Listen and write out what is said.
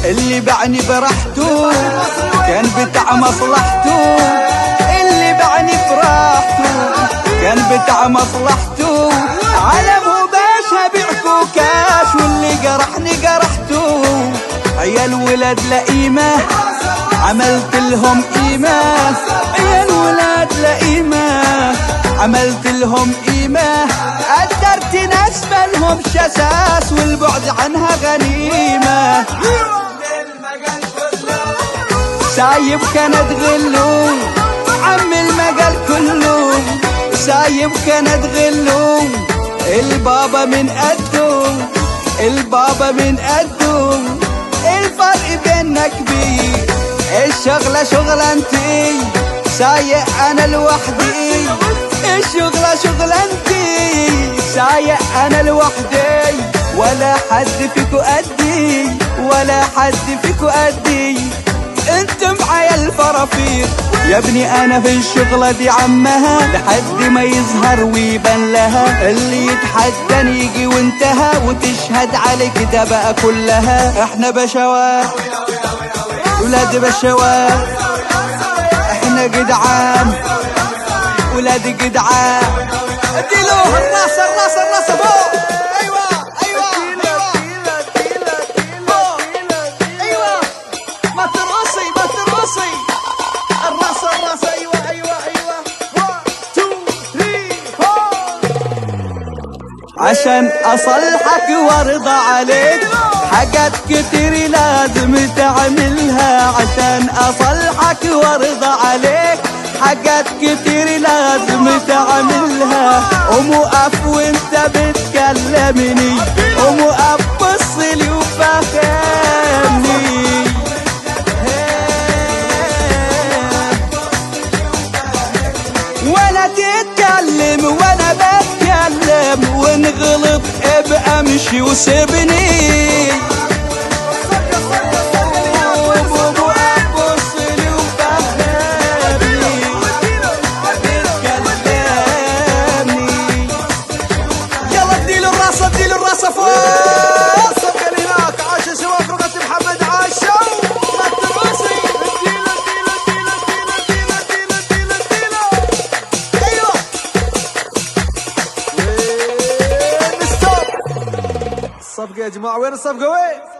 اللي باعني براحته كان بتاع مصلحته اللي باعني براحته كان بتاع مصلحته على مباشا بيعكو كاش واللي جرحني جرحته عيال ولاد لئيمة عملت لهم قيمة عيال ولاد لئيمة عملت لهم قيمة قدرت ناس مالهم شساس والبعد عنها غنيمة سايب كانت غلو عم المجال كله سايب كانت غلو البابا من قده البابا من قده الفرق بينك بيه الشغلة شغلانتي سايق انا لوحدي الشغلة شغلانتي سايق انا لوحدي ولا حد فيكو قدي ولا حد فيكو قدي انت معايا الفرافير يا ابني انا في الشغلة دي عمها لحد ما يظهر ويبان لها اللي يتحدى يجي وانتهى وتشهد عليك ده بقى كلها احنا بشوات ولاد بشوات احنا جدعان ولاد جدعان اديله الراس الراس الراس فوق ايوه ايوه ايوه ايوه ما ترقصي ما ترقصي الراس الراس ايوه ايوه ايوه 1 2 3 4 عشان اصلحك وارضى عليك حاجات كتير لازم تعملها عشان اصلحك وارضى عليك حاجات كتير لازم تعملها قوم وقف وانت بتكلمني قوم وقف بصلي وفهمني ولا تتكلم وانا بتكلم وان غلط ابقى امشي وسيبني بصلي وفهمني بتكلمني يلا اديله الراسة اديله الراسة فوق الصفقة اللي هناك عاش سوا فرقة محمد عاشو ما ترقصي اديله اديله اديله اديله اديله اديله اديله ايوه وين ستوب الصفقة يا جماعة وين الصفقة وين